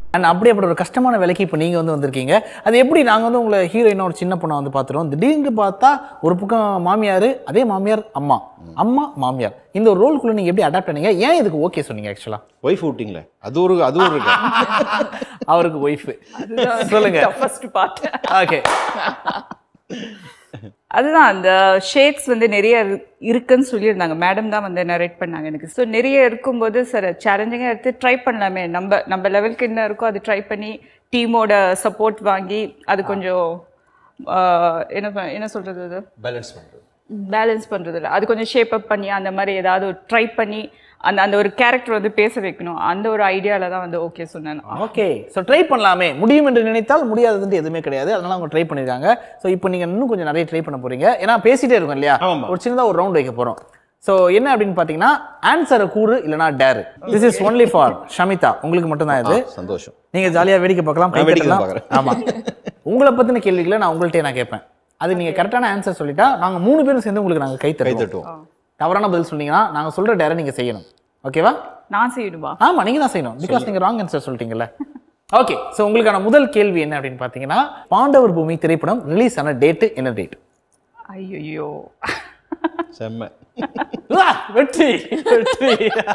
And அப்படி அப்படி ஒரு கஷ்டமான வேலைக்கு இப்போ நீங்கள் வந்து வந்திருக்கீங்க அது எப்படி நாங்கள் வந்து உங்களை ஹீரோயினா ஒரு சின்ன பொண்ணை வந்து பார்த்துருவோம் திடீர்னு பார்த்தா ஒரு பக்கம் மாமியார் அதே மாமியார் அம்மா அம்மா மாமியார் இந்த ஒரு ரோல்குள்ளே நீங்கள் எப்படி அடாப்ட் பண்ணீங்க ஏன் இதுக்கு ஓகே சொன்னீங்க ஆக்சுவலாக ஒய்ஃப் விட்டீங்களே அது ஒரு அது ஒரு இருக்கு அவருக்கு ஒய்ஃபு சொல்லுங்க ஃபர்ஸ்ட் பார்ட் ஓகே அதுதான் அந்த ஷேட்ஸ் வந்து நிறைய இரு- இருக்குன்னு சொல்லியிருந்தாங்க மேடம் தான் வந்து நரேட் பண்ணாங்க எனக்கு ஸோ நிறைய இருக்கும்போது சார் சேலஞ்சிங்காக எடுத்து ட்ரை பண்ணலாமே நம்ம நம்ம லெவலுக்கு என்ன இருக்கோ அது ட்ரை பண்ணி டீமோட சப்போர்ட் வாங்கி அது கொஞ்சம் ஆஹ், என்ன ப- என்ன சொல்கிறது அது பேலன்ஸ் பண்ணுறது பேலன்ஸ் பண்ணுறது இல்லை அது கொஞ்சம் ஷேப் அப் பண்ணி அந்த மாதிரி ஏதாவது ட்ரை பண்ணி அந்த அந்த ஒரு கேரக்டர் வந்து பேச வைக்கணும் அந்த ஒரு ஐடியாவில் தான் வந்து ஓகே சொன்னேன் நான். ஓகே ஸோ ட்ரை பண்ணலாமே முடியும் என்று நினைத்தால் முடியாததுன்ட்டு எதுவுமே கிடையாது அதனால அவங்க ட்ரை பண்ணியிருக்காங்க ஸோ இப்போ நீங்கள் இன்னும் கொஞ்சம் நிறைய ட்ரை பண்ண போறீங்க ஏன்னா பேசிட்டே இருக்கோம் இல்லையா ஆமாம். ஒரு சின்னதாக ஒரு ரவுண்ட் வைக்க போகிறோம் ஸோ என்ன அப்படின்னு பார்த்தீங்கன்னா ஆன்சரை கூறு இல்லைனா dare this is only for Shamita உங்களுக்கு மட்டும்தான் இது சந்தோஷம் நீங்க ஜாலியா வேடிக்கை பார்க்கலாம் கை நான் வேடிக்கை தட்டலாம். பார்க்கறேன். ஆமா உங்களை பத்தின கேள்விகளை நான் உங்கள்கிட்ட நான் கேட்பேன் அது நீங்க கரெக்டான ஆன்சர் சொல்லிட்டா நாங்க மூணு பேரும் சேர்ந்து உங்களுக்கு நாங்க கை கை தட்டுவோம் தட்டுவோம் தவறான பதில் சொன்னீங்கன்னா நாங்க சொல்ற டேரை நீங்க செய்யணும் ஓகேவா நான் செய்யணுமா ஆமா நீங்க தான் செய்யணும் பிகாஸ் நீங்க ராங் ஆன்சர் சொல்லிட்டீங்கல்ல ஓகே ஸோ உங்களுக்கான முதல் கேள்வி என்ன அப்படின்னு பார்த்தீங்கன்னா பாண்டவர் பூமி திரைப்படம் ரிலீஸ் ஆன டேட்டு என்ன டேட் ஐயோ செம்ம வெற்றி வெற்றி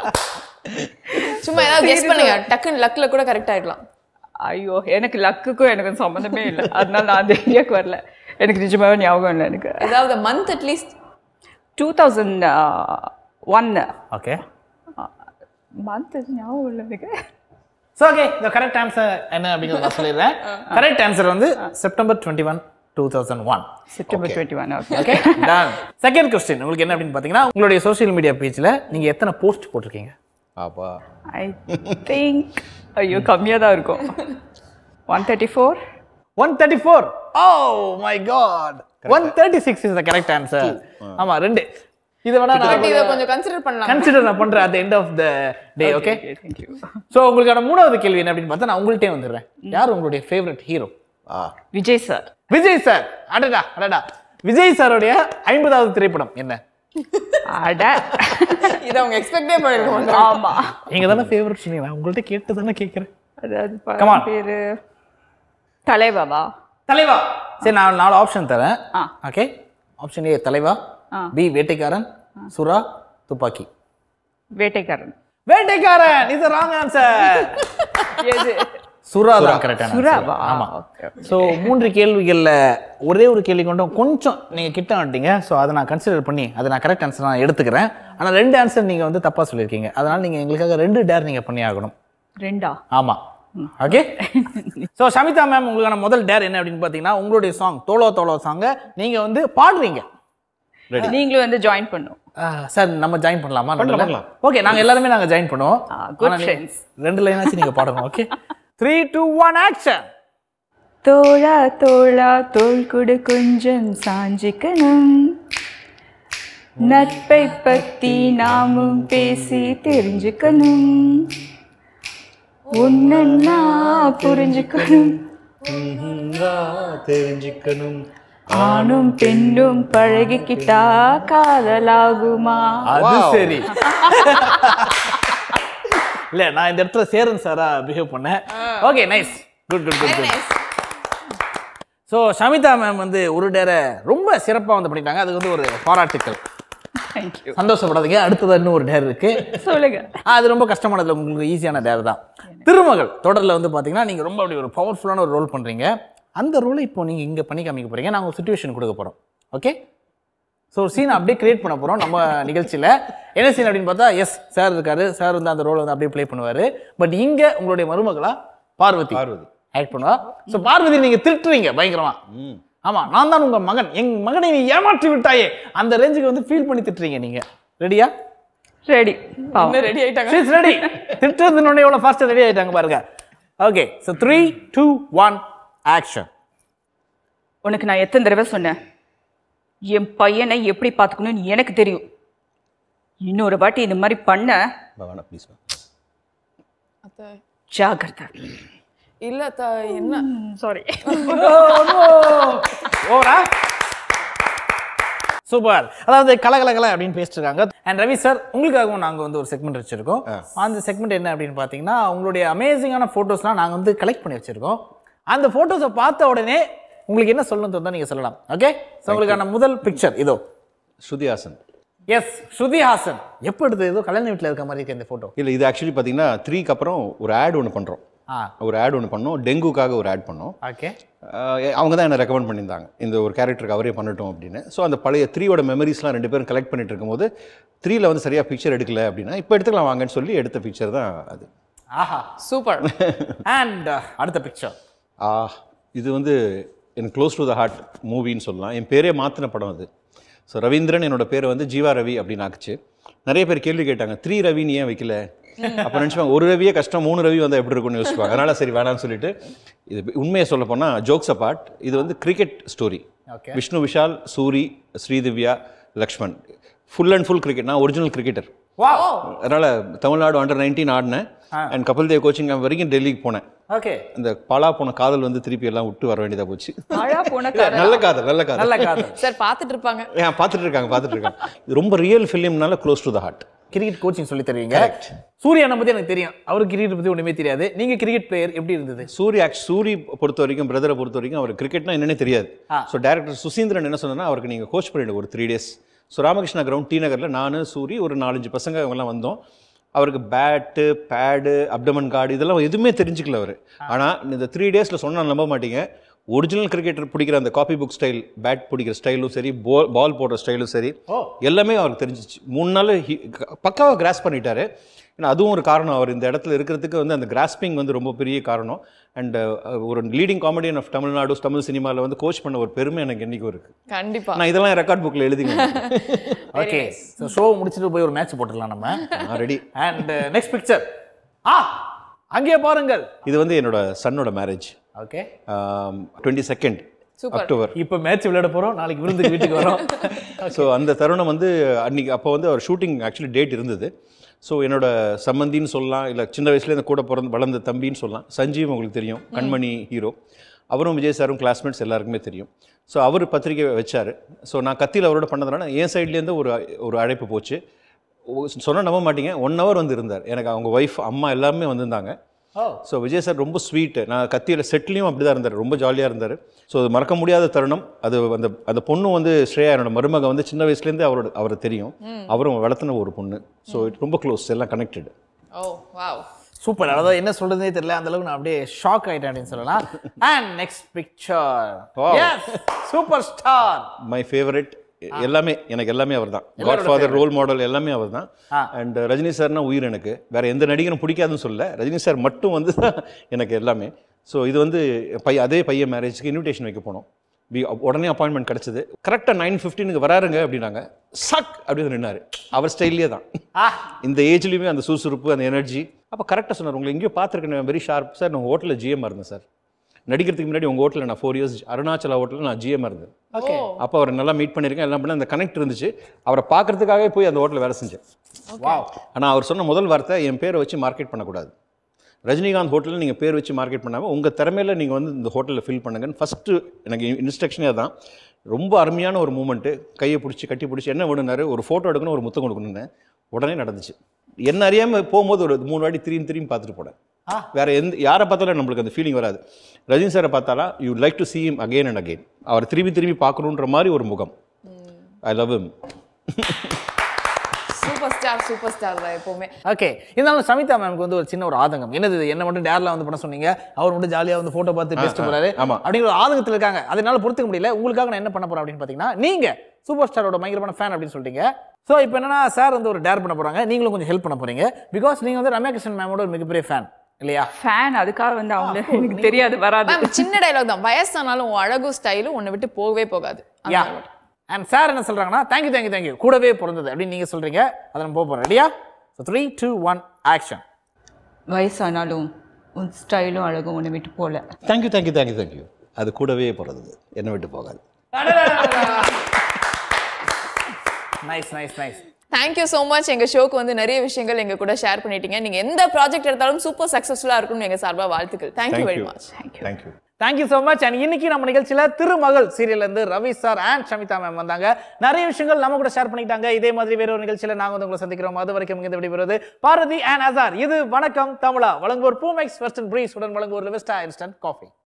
சும்மா ஏதாவது கெஸ் பண்ணுங்க டக்குன்னு லக்ல கூட கரெக்ட் ஆயிடலாம் ஐயோ எனக்கு லக்குக்கும் எனக்கு சம்மந்தமே இல்லை அதனால நான் அந்த ஏரியாவுக்கு வரல எனக்கு நிஜமாவே ஞாபகம் இல்லை எனக்கு ஏதாவது மந்த் அட்லீஸ்ட் டூ தௌசண்ட் ஒன்னு ஓகே மந்த் ஞாபகம் இல்லை எனக்கு ஸோ ஓகே இந்த கரெக்ட் ஆன்சர் என்ன அப்படிங்கிறத நான் சொல்லிடுறேன் கரெக்ட் ஆன்சர் வந்து September twenty one two thousand one September twenty one okay okay done second question உங்களுக்கு என்ன அப்படின்னு பார்த்தீங்கன்னா உங்களுடைய சோஷியல் மீடியா பேஜில் நீங்கள் எத்தனை போஸ்ட் போட்டிருக்கீங்க ஆப்பா ஐ திங்க் ஐயோ கம்மியாக தான் இருக்கும் one thirty four one thirty four oh my God one thirty six is the correct answer ஆமா ரெண்டு இதை வேணா பட் நான் இதை கொஞ்சம் கன்சிடர் பண்ணலாம் கன்சிடர் நான் பண்றேன் at end of the day okay thank you so உங்களுக்கான மூணாவது கேள்வி என்ன அப்படின்னு பார்த்தா நான் உங்கள்கிட்டே வந்துடுறேன் யார் உங்களுடைய ஃபேவரட் ஹீரோ ஆ விஜய் சார் விஜய் சார் அடடா அடடா விஜய் சாருடைய ஐம்பதாவது திரைப்படம் என்ன அட இதை அவங்க எக்ஸ்பெக்டே பண்ணிருக்க மாட்டாங்க ஆமா நீங்க தானே ஃபேவரட் சொன்னீங்க நான் உங்கள்கிட்ட கேட்டு தானே கேட்குறேன் அதாவது Come on. படம் பேரு தலைவாவா தலைவா சரி நான் நாலு ஆப்ஷன் தரேன் ஆ. ஓகே ஆப்ஷன் ஏ தலைவா ஆ. பி வேட்டைக்காரன் சுறா துப்பாக்கி வேட்டைக்காரன் வேட்டைக்காரன் இது ராங் ஆன்சர் எது சுறா தான் கரெக்டான சுறாவா? ஆமா Okay, ஸோ மூன்று கேள்விகள்ல ஒரே ஒரு கேள்வி கொண்டும் கொஞ்சம் நீங்க கிட்ட வந்துட்டீங்க ஸோ அதை நான் கன்சிடர் பண்ணி அதை நான் கரெக்ட் ஆன்சர் நான் எடுத்துக்கிறேன் ஆனா ரெண்டு ஆன்சர் நீங்க வந்து தப்பா சொல்லியிருக்கீங்க அதனால நீங்க எங்களுக்காக ரெண்டு டேர் நீங்க பண்ணி ஆகணும் ரெண்டா ஆமா ஓகே ஸோ சமிதா மேம் உங்களுக்கான முதல் டேர் என்ன அப்படின்னு பார்த்தீங்கன்னா உங்களுடைய சாங் தோளோ தோளோ சாங்கை நீங்க வந்து பாடுறீங்க நீங்களும் வந்து ஜாயின் பண்ணும் சார் நம்ம ஜாயின் பண்ணலாமா பண்ணலாம், பண்ணலாம். ஓகே நாங்க எல்லாருமே நாங்க ஜாயின் பண்ணுவோம் ஆ, good ஆனா நீங்க friends. ரெண்டு லைனாச்சும் நீங்க பாடணும் okay three two one action தோழா தோழா தோள் கொடு கொஞ்சம் சாஞ்சிக்கணும் நட்பை பத்தி நாமும் பேசி தெரிஞ்சுக்கணும் உன்னா புரிஞ்சுக்கணும் தெரிஞ்சுக்கணும் ஆணும் பெண்ணும் பழகிக்கிட்டா காதலாகுமா அது சரி இல்ல நான் இந்த இடத்துல சேரன் சாரா பிஹேவ் பண்ணேன் okay nice good good good good so Shamita ma'am வந்து ஒரு டேரை ரொம்ப சிறப்பாக வந்து பண்ணிட்டாங்க அதுக்கு வந்து ஒரு பாராட்டுக்கள் தேங்க்யூ சந்தோஷப்படாதீங்க அடுத்தது இன்னும் ஒரு டேர் இருக்கு சொல்லுங்க ஆ, அது ரொம்ப கஷ்டமானது உங்களுக்கு ஈஸியான டேர் தான் திருமகள் தொடரில் வந்து பார்த்தீங்கன்னா நீங்கள் ரொம்ப அப்படி ஒரு பவர்ஃபுல்லான ஒரு ரோல் பண்ணுறீங்க அந்த ரோலை இப்போ நீங்கள் இங்கே பண்ணி காமிக்க போகிறீங்க நாங்கள் ஒரு சுச்சுவேஷன் கொடுக்க போகிறோம் ஓகே ஸோ ஒரு சீன் அப்படியே கிரியேட் பண்ண போகிறோம் நம்ம நிகழ்ச்சியில் என்ன சீன் அப்படின்னு பார்த்தா எஸ் சார் இருக்காரு சார் வந்து அந்த ரோலை வந்து அப்படியே ப்ளே பண்ணுவார் பட் இங்கே உங்களுடைய மருமகளா பார்வதி பார்வதி ஆக்ட் பண்ணுவா ஸோ பார்வதி நீங்கள் திட்டுறீங்க பயங்கரமா ம் ஆமா நான் தான் உங்க மகன் என் மகனை நீ ஏமாற்றி விட்டாயே அந்த ரேஞ்சுக்கு வந்து ஃபீல் பண்ணி திட்டுறீங்க நீங்க ரெடியா ரெடி இன்னும் ரெடி ஆயிட்டாங்க ஷீஸ் ரெடி திட்டுறது உடனே எவ்வளோ ஃபாஸ்ட்டாக ரெடி ஆயிட்டாங்க பாருங்க okay so three two one action உனக்கு நான் எத்தனை தடவை சொன்னேன் என் பையனை எப்படி பார்த்துக்கணும்னு எனக்கு தெரியும் இன்னொரு வாட்டி இந்த மாதிரி பண்ண வேணாம் ப்ளீஸ் அத்தை ஜாகிரதா இல்ல அத்தை என்ன சாரி ஓவரா சூப்பர் அதாவது கல கல கல அப்படின்னு பேசிட்டு இருக்காங்க அண்ட் ரவி சார் உங்களுக்காகவும் நாங்கள் வந்து ஒரு செக்மெண்ட் வச்சிருக்கோம் அந்த செக்மெண்ட் என்ன அப்படின்னு பார்த்தீங்கன்னா உங்களுடைய அமேசிங்கான ஃபோட்டோஸ்லாம் நாங்கள் வந்து கலெக்ட் பண்ணி வச்சிருக்கோம் அந்த ஃபோட்டோஸை பார்த்த உடனே உங்களுக்கு என்ன சொல்லணும் தோணுதோ நீங்கள் சொல்லலாம் ஓகே ஸோ உங்களுக்கான முதல் பிக்சர் இதோ ஸ்ருதிஹாசன் எஸ் ஸ்ருதி ஹாசன் எப்போ எடுத்தது ஏதோ கல்யாண வீட்டில் இருக்க மாதிரி இருக்கு இந்த ஃபோட்டோ இல்லை இது ஆக்சுவலி பார்த்தீங்கன்னா த்ரீக்கு அப்புறம் ஒரு ஆட் ஒன்று பண்ணுறோம் ஆ ஒரு ஆட் ஒன்று பண்ணோம் டெங்குக்காக ஒரு ஆட் பண்ணோம் ஓகே ஆஹ் அவங்க தான் என்ன ரெக்கமெண்ட் பண்ணியிருந்தாங்க இந்த ஒரு கேரக்டருக்கு அவரே பண்ணட்டும் அப்படின்னு ஸோ அந்த பழைய த்ரீயோட மெமரிஸ்லாம் ரெண்டு பேரும் கலெக்ட் பண்ணிட்டு இருக்கும்போது த்ரீல வந்து சரியாக பிக்சர் எடுக்கல அப்படின்னா இப்போ எடுத்துக்கலாம் வாங்கன்னு சொல்லி எடுத்த பிக்சர் தான் அது ஆஹா சூப்பர் அண்ட் அடுத்த பிக்சர் ஆ இது வந்து எனக்கு க்ளோஸ் டு த ஹார்ட் மூவின்னு சொல்லலாம் என் பேரே மாற்றின படம் அது ஸோ ரவீந்திரன் என்னோட பேரை வந்து ஜீவா ரவி அப்படின்னு ஆக்குச்சு நிறைய பேர் கேள்வி கேட்டாங்க த்ரீ ரவின்னு ஏன் வைக்கல அப்போ நினச்சிப்பாங்க ஒரு ரவியே கஷ்டம் மூணு ரவி வந்தால் எப்படி இருக்கும்னு யோசிப்பாங்க அதனால சரி வேணாம்னு சொல்லிட்டு இது உண்மையை சொல்ல போனால் ஜோக்ஸ் அபார்ட் இது வந்து cricket story Okay. Vishnu Vishal Soori Sridivya Lakshman full and full cricket நான் ஒரிஜினல் கிரிக்கெட்டர் வா அதனால் தமிழ்நாடு அண்டர் நைன்டீன் ஆடினேன் அண்ட் கபில் தேவ் கோச்சிங் வரைக்கும் டெல்லிக்கு போனேன் ஓகே இந்த பாலா போன காதல் வந்து திருப்பி எல்லாம் விட்டு வர வேண்டியதா போச்சு அழா போன இல்ல, நல்ல காதல் நல்ல காதல் நல்ல காதல் சார் பார்த்துட்டு இருப்பாங்க ஏன் பார்த்துட்டு இருக்காங்க பார்த்துட்டு இருக்காங்க இது ரொம்ப ரியல் ஃபிலிம்னால close to the heart cricket coaching சொல்லி தருவீங்க சூர்யானை பத்தி எனக்கு தெரியும் அவருக்கு கிரிக்கெட் பத்தி ஒண்ணுமே தெரியாது நீங்க கிரிக்கெட் பிளேயர் எப்படி இருந்தது சூரி ஆக்ட் சூரி பொறுத்த வரைக்கும் பிரதரை பொறுத்த வரைக்கும் அவர் கிரிக்கெட்னா என்னன்னே தெரியாது ஸோ டேரக்டர் சுசீந்திரன் என்ன சொன்னா அவருக்கு நீங்கள் கோச் பண்ணிடுங்க ஒரு three days so Ramakrishna ground T நகரில் நான் சூரி ஒரு நாலஞ்சு பசங்க அவங்கெல்லாம் வந்தோம் அவருக்கு பேட்டு பேடு அப்டமன் கார்டு இதெல்லாம் எதுவுமே தெரிஞ்சுக்கல அவர் ஆனால் இந்த த்ரீ டேஸில் சொன்னால் நம்ப மாட்டீங்க ஒரிஜினல் கிரிக்கெட்டர் பிடிக்கிற அந்த காப்பி புக் ஸ்டைல் பேட் பிடிக்கிற ஸ்டைலும் சரி பால் பால் போடுற ஸ்டைலும் சரி எல்லாமே அவருக்கு தெரிஞ்சிச்சு மூணு நாள் he- பக்காவாக கிராஸ் பண்ணிட்டாரு ஏன்னா அதுவும் ஒரு காரணம் அவர் இந்த இடத்துல இருக்கிறதுக்கு வந்து அந்த கிராஸ்பிங் வந்து ரொம்ப பெரிய காரணம் அண்ட் ஒரு leading comedian of Tamil Nadu Tamil சினிமாவில் வந்து கோச் பண்ண ஒரு பெருமை எனக்கு என்னைக்கும் இருக்கு கண்டிப்பா நான் இதெல்லாம் ரெக்கார்ட் புக்கில் எழுதிங்க ஓகே ஸோ ஷோ முடிச்சுட்டு போய் ஒரு மேட்ச் போட்டுடலாம் நம்ம நான் ரெடி அண்ட் நெக்ஸ்ட் பிக்சர் ஆ அங்கே பாருங்கள் இது வந்து என்னோட சன்னோட marriage okay twenty second October இப்போ மேட்ச் விளையாட போறோம் நாளைக்கு விருந்துக்கு வீட்டுக்கு வரோம் ஸோ அந்த தருணம் வந்து அன்னைக்கு அப்போ வந்து அவர் ஷூட்டிங் ஆக்சுவலி டேட் இருந்தது ஸோ என்னோட சம்மந்தின்னு சொல்லலாம் இல்லை சின்ன வயசுல இந்த கூட பிறந்து வளர்ந்த தம்பின்னு சொல்லலாம் சஞ்சீவ் உங்களுக்கு தெரியும் கண்மணி ஹீரோ அவரும் விஜய் சாரும் கிளாஸ்மேட்ஸ் எல்லாருக்குமே தெரியும் ஸோ அவர் பத்திரிக்கை வச்சார் ஸோ நான் கத்தியில் அவரோட பண்ணதுனால என் சைட்லேருந்து ஒரு ஒரு அழைப்பு போச்சு சொன்னால் நம்ப மாட்டீங்க ஒன் ஹவர் வந்து இருந்தார் எனக்கு அவங்க ஒய்ஃப் அம்மா எல்லாமே வந்திருந்தாங்க ஓ ஸோ விஜய் சார் ரொம்ப ஸ்வீட்டு நான் கத்தியில் செட்லேயும் அப்படி தான் இருந்தார் ரொம்ப ஜாலியாக இருந்தார் ஸோ அது மறக்க முடியாத தருணம் அது அந்த அந்த பொண்ணு வந்து ஸ்ரேயா என்னோட மருமக வந்து சின்ன வயசுலேருந்து அவரோட அவரை தெரியும் அவரும் வளர்த்துன ஒரு பொண்ணு ஸோ ரொம்ப க்ளோஸ் எல்லாம் கனெக்டட் ஓ வாவ் சூப்பர் அதாவது என்ன சொல்றதே தெரியல அந்த அளவுக்கு நான் அப்படியே ஷாக் ஆயிட்டேன் அப்படின்னு சொல்லலாம் and next picture Wow. Yes super star my favourite எல்லாமே எனக்கு எல்லாமே அவர் தான் காட் ஃபாதர் ரோல் மாடல் எல்லாமே அவர் தான் ஆ. அண்ட் ரஜினி சார்னா உயிர் எனக்கு வேற எந்த நடிகரும் பிடிக்காதுன்னு சொல்ல ரஜினி சார் மட்டும் வந்து தான் எனக்கு எல்லாமே ஸோ இது வந்து பைய அதே பையன் மேரேஜ்க்கு இன்விடேஷன் வைக்க போனோம் வி- உடனே அப்பாயின்மெண்ட் கிடச்சிது கரெக்டாக நைன் ஃபிஃப்டீனுக்கு வராருங்க அப்படின்னாங்க சக் அப்படின்னு நின்னாரு அவர் ஸ்டைல்லே தான் ஆ இந்த ஏஜ்லேயுமே அந்த சுறுசுறுப்பு அந்த எனர்ஜி அப்போ கரெக்டாக சொன்னார் உங்களை எங்கேயோ பார்த்துருக்கேன் வெரி ஷார்ப் சார் நான் ஹோட்டலில் ஜிஎம் இருந்தேன் சார் நடிக்கிறதுக்கு முன்னாடி உங்கள் ஹோட்டலில் நான் ஃபோர் இயர்ஸ் அருணாச்சலா ஹோட்டலில் நான் ஜிஎம் இருந்தேன் ஓகே அப்போ அவரை நல்லா மீட் பண்ணியிருக்கேன் எல்லாம் பண்ண அந்த கனெக்ட் இருந்துச்சு அவரை பார்க்கறதுக்காகவே போய் அந்த ஹோட்டலில் வேலை செஞ்சேன் வாவ் ஆனால் அவர் சொன்ன முதல் வார்த்தை என் பேரை வச்சு மார்க்கெட் பண்ணக்கூடாது ரஜினிகாந்த் ஹோட்டலில் நீங்கள் பேர் வச்சு மார்க்கெட் பண்ணாமல் உங்கள் திறமையில நீங்கள் வந்து இந்த ஹோட்டலில் ஃபில் பண்ணுங்கன்னு ஃபஸ்ட்டு எனக்கு இன்ஸ்ட்ரக்ஷனே தான் ரொம்ப அருமையான ஒரு மூமெண்ட்டு கையை பிடிச்சி கட்டி பிடிச்சி என்ன வேணும்னாரு ஒரு ஃபோட்டோ எடுக்கணும் ஒரு முத்தம் கொடுக்கணும்னு உடனே நடந்துச்சு என்ன அறியாமல் போகும்போது ஒரு மூணு வாட்டி திரும்பி திரும்பி பார்த்துட்டு போனேன் ஆ. வேற எந்த யாரை பார்த்தாலும் நம்மளுக்கு அந்த ஃபீலிங் வராது ரஜினி சாரை பார்த்தாலா you like to see him again and again அவர் திரும்பி திரும்பி பார்க்கணுன்ற மாதிரி ஒரு முகம் I love him super star super star தான் எப்பவுமே ஓகே இருந்தாலும் சமிதா மேம்க்கு வந்து ஒரு சின்ன ஒரு ஆதங்கம் என்னது இது? என்ன மட்டும் டேர்ல வந்து பண்ண சொன்னீங்க அவர் மட்டும் ஜாலியா வந்து போட்டோ பார்த்து பேசிட்டு போறாரு ஆமா. அப்படிங்கிற ஒரு ஆதங்கத்தில் இருக்காங்க அதனால பொறுத்துக்க முடியல உங்களுக்காக நான் என்ன பண்ண போறேன் அப்படின்னு பாத்தீங்கன்னா நீங்க சூப்பர் ஸ்டாரோட பயங்கரமான ஃபேன் அப்படின்னு சொல்லிட்டீங்க ஸோ இப்போ என்னன்னா சார் வந்து ஒரு டேர் பண்ண போறாங்க நீங்களும் கொஞ்சம் ஹெல்ப் பண்ண போறீங்க பிகாஸ் நீங்க வந்து ரம்யா கிருஷ்ணன் மேமோட ஒரு மிகப்பெரிய ஃபேன் இல்லையா ஃபேன் அதுக்காக வந்து அவங்க எனக்கு தெரியாது வராது மேம் சின்ன டைலாக் தான் வயசானாலும் உன் அழகும் ஸ்டைலும் உன்னை விட்டு போகவே போகாது அந்த யா மாதிரி மட்டும். அண்ட் சார் என்ன சொல்றாங்கன்னா தேங்க்யூ தேங்க்யூ தேங்க்யூ கூடவே பிறந்தது அப்படின்னு நீங்க சொல்றீங்க அதை நம்ம போக போறோம் ரெடியா so three two one action வயசானாலும் உன் ஸ்டைலும் அழகும் உன்னை விட்டு போல தேங்க்யூ தேங்க்யூ தேங்க்யூ தேங்க்யூ அது கூடவே பிறந்தது என்னை விட்டு போகாது nice nice nice thank you so much எங்க ஷோக்கு வந்து நிறைய விஷயங்கள் எங்க கூட ஷேர் பண்ணிட்டீங்க நீங்க எந்த ப்ராஜெக்ட் எடுத்தாலும் சூப்பர் சக்ஸஸ்ஃபுல்லா இருக்கும்னு எங்க சார்பா வாழ்த்துக்கள் thank you very thank you much thank you thank you so much and இன்னைக்கு நம்ம நிகழ்ச்சியில திருமகள் சீரியல்ல இருந்து Ravi sir and Shamita ma'am வந்தாங்க நிறைய விஷயங்கள் நம்ம கூட ஷேர் பண்ணிக்கிட்டாங்க இதே மாதிரி வேற ஒரு நிகழ்ச்சியில நாங்க வந்து உங்களை சந்திக்கிறோம் அது வரைக்கும் இங்க விடைபெறுவது பாரதி அண்ட் அசார் இது வணக்கம் தமிழா வழங்குவோர் பூமெக்ஸ் வெஸ்டர்ன் பிரீஸ் உடன் வழங்குவோர் வெஸ்டா இன்ஸ்டன்ட் காஃபி